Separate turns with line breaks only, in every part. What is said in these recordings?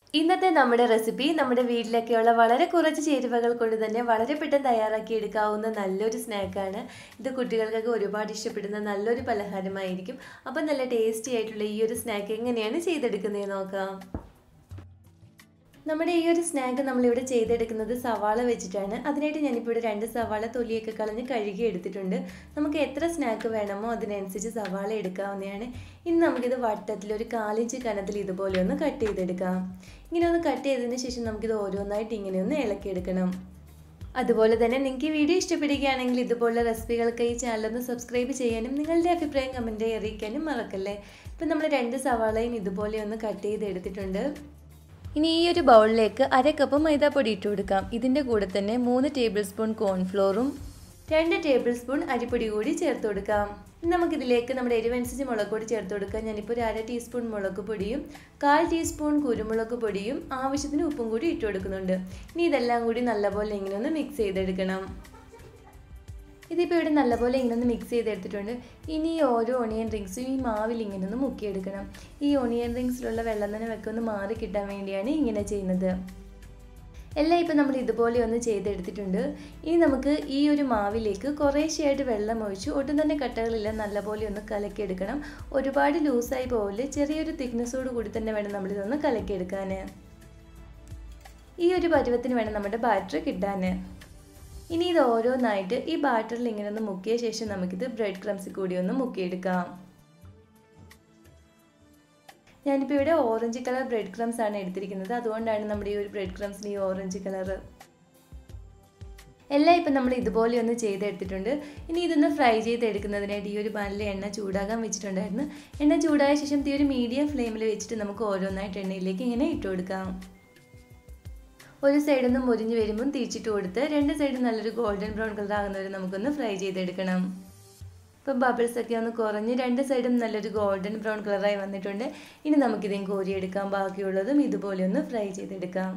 ഇന്നത്തെ നമ്മുടെ റെസിപ്പി നമ്മുടെ വീട്ടിലൊക്കെയുള്ള വളരെ കുറച്ച് ചേരുവകൾ കൊണ്ട് തന്നെ വളരെ പെട്ടെന്ന് തയ്യാറാക്കി എടുക്കാവുന്ന നല്ലൊരു സ്നാക്കാണ് ഇത് കുട്ടികൾക്കൊക്കെ ഒരുപാട് ഇഷ്ടപ്പെടുന്ന നല്ലൊരു പലഹാരമായിരിക്കും അപ്പം നല്ല ടേസ്റ്റി ആയിട്ടുള്ള ഈ ഒരു സ്നാക്ക് എങ്ങനെയാണ് ചെയ്തെടുക്കുന്നത് നോക്കാം നമ്മുടെ ഈ ഒരു സ്നാക്ക് നമ്മളിവിടെ ചെയ്തെടുക്കുന്നത് സവാള വെച്ചിട്ടാണ് അതിനായിട്ട് ഞാനിപ്പോൾ ഇവിടെ രണ്ട് സവാള തൊലിയൊക്കെ കളഞ്ഞ് കഴുകി എടുത്തിട്ടുണ്ട് നമുക്ക് എത്ര സ്നാക്ക് വേണമോ അതിനനുസരിച്ച് സവാള എടുക്കാവുന്നതാണ് ഇനി നമുക്കിത് വട്ടത്തിൽ ഒരു കാലിഞ്ച് കനത്തിൽ ഇതുപോലെ ഒന്ന് കട്ട് ചെയ്തെടുക്കാം ഇങ്ങനെ ഒന്ന് കട്ട് ചെയ്തതിന് ശേഷം നമുക്കിത് ഓരോന്നായിട്ട് ഇങ്ങനെ ഒന്ന് ഇളക്കിയെടുക്കണം അതുപോലെ തന്നെ നിങ്ങൾക്ക് ഈ വീഡിയോ ഇഷ്ടപ്പെടുകയാണെങ്കിൽ ഇതുപോലുള്ള റെസിപ്പികൾക്ക് ഈ ചാനലൊന്ന് സബ്സ്ക്രൈബ് ചെയ്യാനും നിങ്ങളുടെ അഭിപ്രായം കമൻറ്റായി അറിയിക്കാനും മറക്കല്ലേ ഇപ്പം നമ്മൾ രണ്ട് സവാളയും ഇതുപോലെ ഒന്ന് കട്ട് ചെയ്തെടുത്തിട്ടുണ്ട് ഇനി ഈ ഒരു ബൗളിലേക്ക് അര കപ്പ് മൈദാപ്പൊടി ഇട്ട് കൊടുക്കാം ഇതിൻ്റെ കൂടെ തന്നെ മൂന്ന് ടേബിൾ സ്പൂൺ കോൺഫ്ലോറും രണ്ട് ടേബിൾ സ്പൂൺ അരിപ്പൊടി കൂടി ചേർത്ത് കൊടുക്കാം നമുക്കിതിലേക്ക് നമ്മുടെ എരിവനുസരിച്ച് മുളക് പൊടി ചേർത്ത് കൊടുക്കാം ഞാനിപ്പോൾ ഒരു അര ടീസ്പൂൺ മുളക് പൊടിയും കാൽ ടീസ്പൂൺ കുരുമുളക് പൊടിയും ആവശ്യത്തിന് ഉപ്പും കൂടി ഇട്ട് കൊടുക്കുന്നുണ്ട് ഇനി ഇതെല്ലാം കൂടി നല്ലപോലെ ഇങ്ങനെ ഒന്ന് മിക്സ് ചെയ്തെടുക്കണം ഇതിപ്പോൾ ഇവിടെ നല്ലപോലെ ഇങ്ങനെ ഒന്ന് മിക്സ് ചെയ്തെടുത്തിട്ടുണ്ട് ഇനി ഈ ഓരോ ഒണിയൻ റിങ്സും ഈ മാവിൽ ഇങ്ങനെ ഒന്ന് മുക്കിയെടുക്കണം ഈ ഒണിയൻ റിങ്സിലുള്ള വെള്ളം തന്നെ വെക്ക ഒന്ന് മാറി കിട്ടാൻ വേണ്ടിയാണ് ഇങ്ങനെ ചെയ്യുന്നത് എല്ലാം ഇപ്പോൾ നമ്മൾ ഇതുപോലെ ഒന്ന് ചെയ്തെടുത്തിട്ടുണ്ട് ഇനി നമുക്ക് ഈ ഒരു മാവിലേക്ക് കുറേശ്ശെയായിട്ട് വെള്ളം ഒഴിച്ച് ഒട്ടും തന്നെ കട്ടകളില്ല നല്ലപോലെ ഒന്ന് കലക്കിയെടുക്കണം ഒരുപാട് ലൂസായി പോകില്ല ചെറിയൊരു തിക്നെസ്സോട് കൂടി തന്നെ വേണം നമ്മളിതൊന്ന് കലക്കിയെടുക്കാൻ ഈ ഒരു പരുവത്തിന് വേണം നമ്മുടെ ബാറ്റർ കിട്ടാൻ ഇനി ഇത് ഓരോന്നായിട്ട് ഈ ബാറ്ററിൽ ഇങ്ങനെ ഒന്ന് മുക്കിയ ശേഷം നമുക്കിത് ബ്രെഡ് ക്രംസിൽ കൂടി ഒന്ന് മുക്കിയെടുക്കാം ഞാനിപ്പോൾ ഇവിടെ ഓറഞ്ച് കളർ ബ്രെഡ് ക്രംസ് ആണ് എടുത്തിരിക്കുന്നത് അതുകൊണ്ടാണ് നമ്മുടെ ഈ ഒരു ബ്രെഡ് ക്രംസിന് ഈ ഓറഞ്ച് കളർ എല്ലാം ഇപ്പം നമ്മൾ ഇതുപോലെ ഒന്ന് ചെയ്തെടുത്തിട്ടുണ്ട് ഇനി ഇതൊന്ന് ഫ്രൈ ചെയ്തെടുക്കുന്നതിനായിട്ട് ഈ ഒരു പാനിൽ എണ്ണ ചൂടാകാൻ വെച്ചിട്ടുണ്ടായിരുന്നു എണ്ണ ചൂടായ ശേഷം ഈ ഒരു മീഡിയം ഫ്ലെയിമിൽ വെച്ചിട്ട് നമുക്ക് ഓരോന്നായിട്ട് എണ്ണയിലേക്ക് ഇങ്ങനെ ഇട്ട് കൊടുക്കാം ഒരു സൈഡിൽ നിന്ന് മുരിഞ്ഞ് വരുമ്പം തിരിച്ചിട്ട് കൊടുത്ത് രണ്ട് സൈഡും നല്ലൊരു ഗോൾഡൻ ബ്രൗൺ കളർ ആകുന്നവരെ നമുക്കൊന്ന് ഫ്രൈ ചെയ്തെടുക്കണം ഇപ്പം ബബിൾസ് ഒക്കെ ഒന്ന് കുറഞ്ഞ് രണ്ട് സൈഡും നല്ലൊരു ഗോൾഡൻ ബ്രൗൺ കളറായി വന്നിട്ടുണ്ട് ഇനി നമുക്കിതും കോരിയെടുക്കാം ബാക്കിയുള്ളതും ഇതുപോലെ ഒന്ന് ഫ്രൈ ചെയ്തെടുക്കാം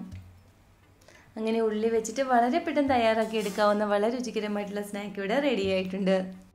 അങ്ങനെ ഉള്ളി വെച്ചിട്ട് വളരെ പെട്ടെന്ന് തയ്യാറാക്കി എടുക്കാവുന്ന വളരെ രുചികരമായിട്ടുള്ള സ്നാക്ക് ഇവിടെ റെഡി ആയിട്ടുണ്ട്